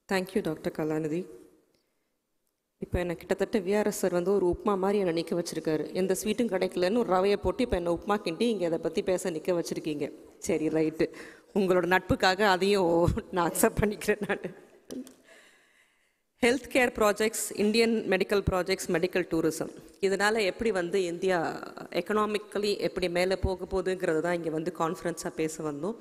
thank you doctor கலாநிதி இப்போ என்னை கிட்டத்தட்ட விஆர்எஸ் சார் வந்து ஒரு உப்மா மாதிரி என்னை நிற்க வச்சிருக்காரு எந்த ஸ்வீட்டும் கிடைக்கலன்னு ஒரு ரவையை போட்டு இப்போ என்னை உப்மா கிண்டி இங்கே அதை பற்றி பேச நிற்க வச்சுருக்கீங்க சரி ரைட்டு உங்களோட நட்புக்காக அதையும் நான் அக்செப்ட் பண்ணிக்கிறேன் நான் health care projects Indian medical projects medical tourism இதனால் எப்படி வந்து இந்தியா எக்கனாமிக்கலி எப்படி மேலே போக போகுதுங்கிறது தான் இங்கே வந்து கான்ஃபரன்ஸாக பேச வந்தோம்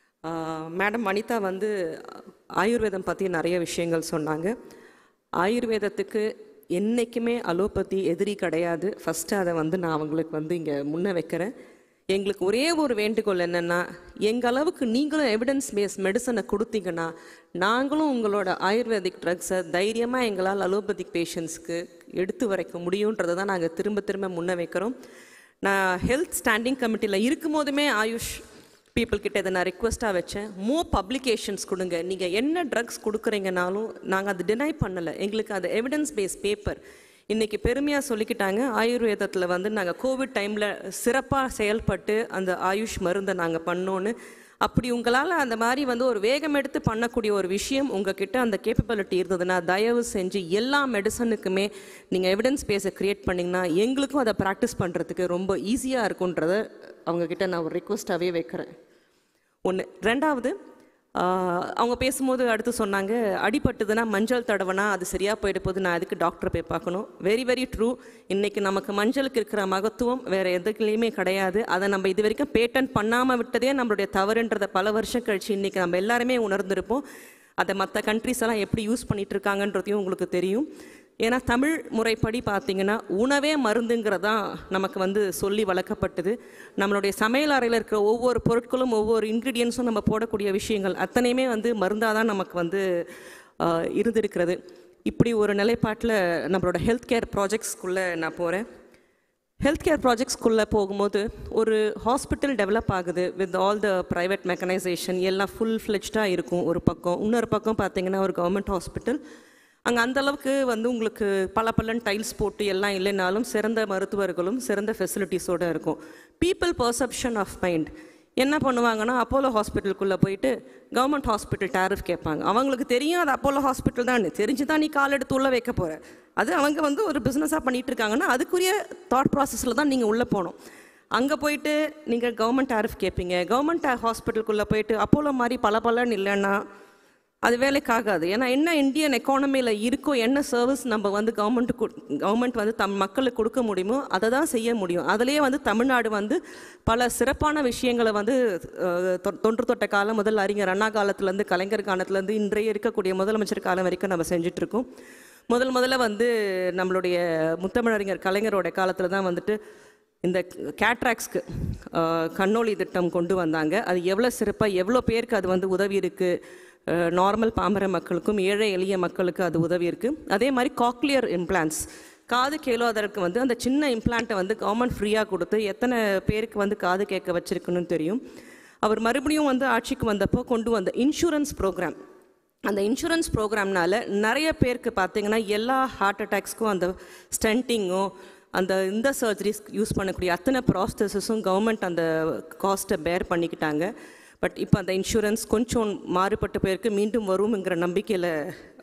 மேடம் வனிதா வந்து ஆயுர்வேதம் பற்றி நிறைய விஷயங்கள் சொன்னாங்க ஆயுர்வேதத்துக்கு என்றைக்குமே அலோபதி எதிரி கிடையாது ஃபஸ்ட்டு அதை வந்து நான் அவங்களுக்கு வந்து இங்கே முன்ன வைக்கிறேன் எங்களுக்கு ஒரே ஒரு வேண்டுகோள் என்னென்னா எங்கள் அளவுக்கு நீங்களும் எவிடன்ஸ் பேஸ் மெடிசனை கொடுத்தீங்கன்னா நாங்களும் உங்களோட ஆயுர்வேதிக் ட்ரக்ஸை தைரியமாக எங்களால் அலோபதிக் பேஷண்ட்ஸ்க்கு எடுத்து வரைக்க முடியுன்றதை தான் நாங்கள் திரும்ப திரும்ப முன்ன வைக்கிறோம் நான் ஹெல்த் ஸ்டாண்டிங் கமிட்டியில் இருக்கும் போதுமே ஆயுஷ் பீப்புள் கிட்ட இதை நான் ரிக்வெஸ்ட்டாக வச்சேன் மோ பப்ளிகேஷன்ஸ் கொடுங்க நீங்கள் என்ன ட்ரக்ஸ் கொடுக்குறீங்கனாலும் நாங்கள் அது டினை பண்ணலை எங்களுக்கு அது எவிடன்ஸ் பேஸ் பேப்பர் இன்றைக்கி பெருமையாக சொல்லிக்கிட்டாங்க ஆயுர்வேதத்தில் வந்து நாங்கள் கோவிட் டைமில் சிறப்பாக செயல்பட்டு அந்த ஆயுஷ் மருந்தை நாங்கள் பண்ணோன்னு அப்படி உங்களால் அந்த மாதிரி வந்து ஒரு வேகம் எடுத்து பண்ணக்கூடிய ஒரு விஷயம் உங்ககிட்ட அந்த கேப்பபிலிட்டி இருந்ததுன்னா தயவு செஞ்சு எல்லா மெடிசனுக்குமே நீங்கள் எவிடன்ஸ் பேஸை க்ரியேட் பண்ணிங்கன்னா எங்களுக்கும் அதை ப்ராக்டிஸ் பண்ணுறதுக்கு ரொம்ப ஈஸியாக இருக்குன்றத அவங்கக்கிட்ட நான் ஒரு ரிக்வஸ்ட்டாகவே வைக்கிறேன் ஒன்று ரெண்டாவது ஆஹ், அவங்க பேசும்போது அடுத்து சொன்னாங்க அடிபட்டுதுன்னா மஞ்சள் தடவைனா அது சரியாக போயிட போது நான் அதுக்கு டாக்டரை போய் பார்க்கணும் வெரி வெரி ட்ரூ இன்றைக்கி நமக்கு மஞ்சளுக்கு இருக்கிற மகத்துவம் வேறு எதுக்குலேயுமே கிடையாது அதை நம்ம இது வரைக்கும் பேட்டன் பண்ணாமல் விட்டதே நம்மளுடைய தவறுன்றதை பல வருஷம் கழிச்சு இன்றைக்கி நம்ம எல்லாருமே உணர்ந்திருப்போம் அதை மற்ற கண்ட்ரிஸ் எல்லாம் எப்படி யூஸ் பண்ணிட்டு இருக்காங்கன்றதையும் உங்களுக்கு தெரியும் ஏன்னா தமிழ் முறைப்படி பார்த்தீங்கன்னா உணவே மருந்துங்கிறதான் நமக்கு வந்து சொல்லி வளர்க்கப்பட்டது நம்மளுடைய சமையல் அறையில் இருக்கிற ஒவ்வொரு பொருட்களும் ஒவ்வொரு இன்க்ரீடியன்ஸும் நம்ம போடக்கூடிய விஷயங்கள் அத்தனையுமே வந்து மருந்தாக தான் நமக்கு வந்து ஆஹ், இருந்திருக்கிறது இப்படி ஒரு நிலைப்பாட்டில் நம்மளோட ஹெல்த் கேர் ப்ராஜெக்ட்ஸ்குள்ளே நான் போகிறேன் ஹெல்த் கேர் ப்ராஜெக்ட்ஸ்குள்ளே போகும்போது ஒரு ஹாஸ்பிட்டல் டெவலப் ஆகுது with all the private mechanisation எல்லாம் ஃபுல் ஃப்ளெஜ்டாக இருக்கும் ஒரு பக்கம் இன்னொரு பக்கம் பார்த்தீங்கன்னா ஒரு கவர்மெண்ட் ஹாஸ்பிட்டல் அங்கே அந்த அளவுக்கு வந்து உங்களுக்கு பல பலன் டைல்ஸ் போட்டு எல்லாம் இல்லைனாலும் சிறந்த மருத்துவர்களும் சிறந்த ஃபெசிலிட்டிஸோடு இருக்கும் பீப்புள் பர்செப்ஷன் ஆஃப் மைண்ட் என்ன பண்ணுவாங்கன்னா அப்போலோ ஹாஸ்பிட்டலுக்குள்ளே போயிட்டு கவர்மெண்ட் ஹாஸ்பிட்டல் டேரிஃப் கேட்பாங்க அவங்களுக்கு தெரியும் அது அப்போலோ ஹாஸ்பிட்டல் தான் தெரிஞ்சு தான் நீ கால் எடுத்து உள்ளே வைக்க போகிற அது அவங்க வந்து ஒரு பிஸ்னஸாக பண்ணிட்டு இருக்காங்கன்னா அதுக்குரிய தாட் ப்ராசஸில் தான் நீங்கள் உள்ளே போகணும் அங்கே போயிட்டு நீங்கள் கவர்மெண்ட் டேரிஃப் கேட்பீங்க கவர்மெண்ட் ஹாஸ்பிட்டலுக்குள்ளே போயிட்டு அப்போலோ மாதிரி பல பலன் இல்லைன்னா அது வேலைக்காகாது ஏன்னா என்ன இந்தியன் எக்கானமியில் இருக்கோ என்ன சர்வீஸ் நம்ம வந்து கவர்மெண்ட் கவர்மெண்ட் வந்து தம் மக்களுக்கு கொடுக்க முடியுமோ அதை தான் செய்ய முடியும் அதுலேயே வந்து தமிழ்நாடு வந்து பல சிறப்பான விஷயங்களை வந்து அஹ், தொ- தொன்று தொட்ட காலம் முதல் அறிஞர் அண்ணா காலத்துலேருந்து கலைஞர் காலத்துலேருந்து இன்றைய இருக்கக்கூடிய முதலமைச்சர் காலம் வரைக்கும் நம்ம செஞ்சுட்டு இருக்கோம் முதல் முதல்ல வந்து நம்மளுடைய முத்தமிழறிஞர் கலைஞரோட காலத்தில் தான் வந்துட்டு இந்த கேட்ராக்ஸ்க்கு கண்ணொளி திட்டம் கொண்டு வந்தாங்க அது எவ்வளோ சிறப்பாக எவ்வளோ பேருக்கு அது வந்து உதவி இருக்குது நார்மல் பாமர மக்களுக்கும் ஏழை எளிய மக்களுக்கு அது உதவி இருக்குது அதே மாதிரி காக்லியர் இம்ப்ளான்ஸ் காது கேளாதவருக்கு வந்து அந்த சின்ன இம்ப்ளான்ட்டை வந்து கவர்மெண்ட் ஃப்ரீயாக கொடுத்து எத்தனை பேருக்கு வந்து காது கேட்க வச்சிருக்குன்னு தெரியும் அவர் மறுபடியும் வந்து ஆட்சிக்கு வந்தப்போ கொண்டு வந்த இன்சூரன்ஸ் ப்ரோக்ராம் அந்த இன்சூரன்ஸ் ப்ரோக்ராம்னால நிறைய பேருக்கு பார்த்தீங்கன்னா எல்லா ஹார்ட் அட்டாக்ஸ்க்கும் அந்த ஸ்டண்டிங்கும் அந்த இந்த சர்ஜரிஸ் யூஸ் பண்ணக்கூடிய அத்தனை ப்ராசஸஸும் கவர்மெண்ட் அந்த காஸ்ட்டை பேர் பண்ணிக்கிட்டாங்க பட் இப்போ அந்த இன்சூரன்ஸ் கொஞ்சம் மாறுபட்ட பேருக்கு மீண்டும் வரும்ங்கிற நம்பிக்கையில்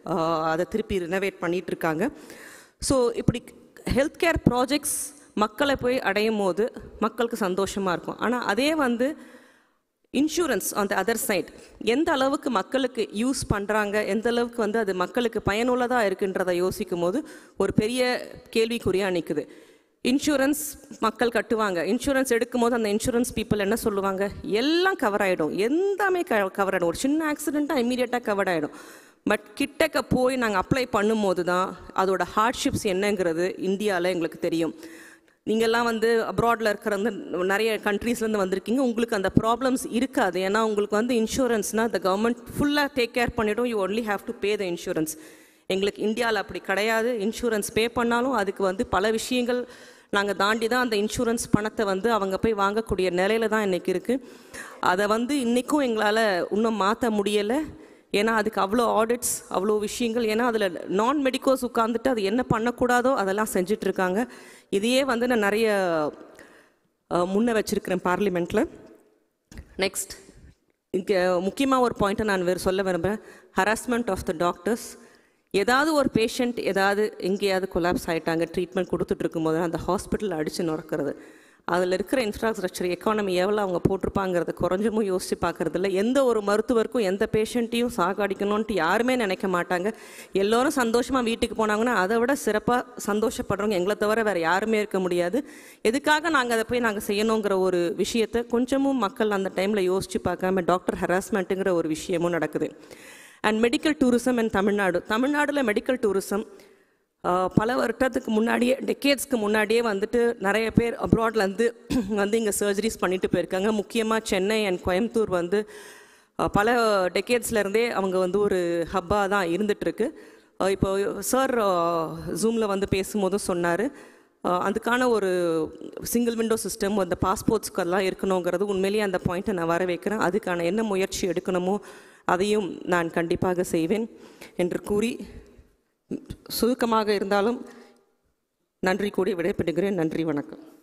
அதை திருப்பி ரினோவேட் பண்ணிட்டு இருக்காங்க ஸோ இப்படி ஹெல்த் கேர் ப்ராஜெக்ட்ஸ் மக்களை போய் அடையும் போது மக்களுக்கு சந்தோஷமாக இருக்கும் ஆனால் அதே வந்து insurance on the other side எந்த அளவுக்கு மக்களுக்கு யூஸ் பண்ணுறாங்க எந்த அளவுக்கு வந்து அது மக்களுக்கு பயனுள்ளதாக இருக்குன்றதை யோசிக்கும் போது ஒரு பெரிய கேள்விக்குறியாக நிற்குது இன்சூரன்ஸ் மக்கள் கட்டுவாங்க இன்சூரன்ஸ் எடுக்கும் போது அந்த இன்சூரன்ஸ் பீப்புள் என்ன சொல்லுவாங்க எல்லாம் கவர் ஆகிடும் எல்லாமே க கவர் ஆகிடும் ஒரு சின்ன ஆக்சிடெண்ட்டாக இம்மீடியட்டாக கவர் ஆகிடும் பட் கிட்டக்க போய் நாங்கள் அப்ளை பண்ணும்போது தான் அதோட ஹார்ட்ஷிப்ஸ் என்னங்கிறது இந்தியாவில் எங்களுக்கு தெரியும் நீங்கள்லாம் வந்து அப்ராடில் இருக்கிற வந்து நிறைய கண்ட்ரீஸ்லேருந்து வந்திருக்கீங்க உங்களுக்கு அந்த ப்ராப்ளம்ஸ் இருக்காது ஏன்னா உங்களுக்கு வந்து இன்சூரன்ஸ்னால் the கவர்மெண்ட் ஃபுல்லாக டேக் கேர் பண்ணிடும் you only have to pay the insurance எங்களுக்கு இந்தியாவில் அப்படி கிடையாது இன்சூரன்ஸ் பே பண்ணாலும் அதுக்கு வந்து பல விஷயங்கள் நாங்கள் தாண்டி தான் அந்த இன்சூரன்ஸ் பணத்தை வந்து அவங்க போய் வாங்கக்கூடிய நிலையில தான் இன்றைக்கி இருக்குது அதை வந்து இன்றைக்கும் எங்களால் இன்னும் மாற்ற முடியலை ஏன்னா அதுக்கு அவ்வளோ ஆடிட்ஸ் அவ்வளோ விஷயங்கள் ஏன்னா அதில் நான் மெடிக்கோஸ் உட்காந்துட்டு அது என்ன பண்ணக்கூடாதோ அதெல்லாம் செஞ்சுட்டு இருக்காங்க இதையே வந்து நான் நிறைய அஹ், முன்ன வச்சிருக்கிறேன் பார்லிமெண்ட்டில் நெக்ஸ்ட் இங்கே முக்கியமாக ஒரு பாயிண்ட்டை நான் வேறு சொல்ல விரும்புகிறேன் ஹராஸ்மெண்ட் ஆஃப் த டாக்டர்ஸ் ஏதாவது ஒரு பேஷண்ட் ஏதாவது எங்கேயாவது கொலாப்ஸ் ஆகிட்டாங்க ட்ரீட்மெண்ட் கொடுத்துட்டு இருக்கும்போது அந்த ஹாஸ்பிட்டல் அடித்து நுறக்கிறது அதில் இருக்கிற இன்ஃப்ராஸ்ட்ரக்சர் எக்கானமி எவ்வளோ அவங்க போட்டிருப்பாங்கிறத குறைஞ்சமும் யோசித்து பார்க்குறதில்ல எந்த ஒரு மருத்துவருக்கும் எந்த பேஷண்ட்டையும் சாகடிக்கணும்ன்ட்டு யாருமே நினைக்க மாட்டாங்க எல்லோரும் சந்தோஷமாக வீட்டுக்கு போனாங்கன்னா அதை விட சிறப்பாக சந்தோஷப்படுறவங்க எங்களை தவிர வேறு யாருமே இருக்க முடியாது எதுக்காக நாங்கள் அதை போய் நாங்கள் செய்யணுங்கிற ஒரு விஷயத்தை கொஞ்சமும் மக்கள் அந்த டைமில் யோசித்து பார்க்காம டாக்டர் ஹராஸ்மெண்ட்டுங்கிற ஒரு விஷயமும் நடக்குது and medical tourism and Tamil Nadu தமிழ்நாடுல மெடிக்கல் டூரிசம் பல வருஷத்துக்கு முன்னாடியே டெக்கேட்ஸ்க்கு முன்னாடியே வந்துட்டு நிறைய பேர் அப்ராட்லேருந்து வந்து இங்கே சர்ஜரிஸ் பண்ணிட்டு போயிருக்காங்க முக்கியமாக சென்னை அண்ட் கோயம்புத்தூர் வந்து அஹ், பல டெக்கேட்ஸ்லேருந்தே அவங்க வந்து ஒரு ஹப்பாக தான் இருந்துகிட்ருக்கு இப்போ சார் ஜூமில் வந்து பேசும்போதும் சொன்னார் அதுக்கான ஒரு சிங்கிள் விண்டோ சிஸ்டம் அந்த பாஸ்போர்ட்ஸ்க்கெல்லாம் இருக்கணுங்கிறது உண்மையிலேயே அந்த பாயிண்ட்டை நான் வர வைக்கிறேன் அதுக்கான என்ன முயற்சி எடுக்கணுமோ அதையும் நான் கண்டிப்பாக செய்வேன் என்று கூறி சுருக்கமாக இருந்தாலும் நன்றி கூறி விடைபெறுகிறேன் நன்றி வணக்கம்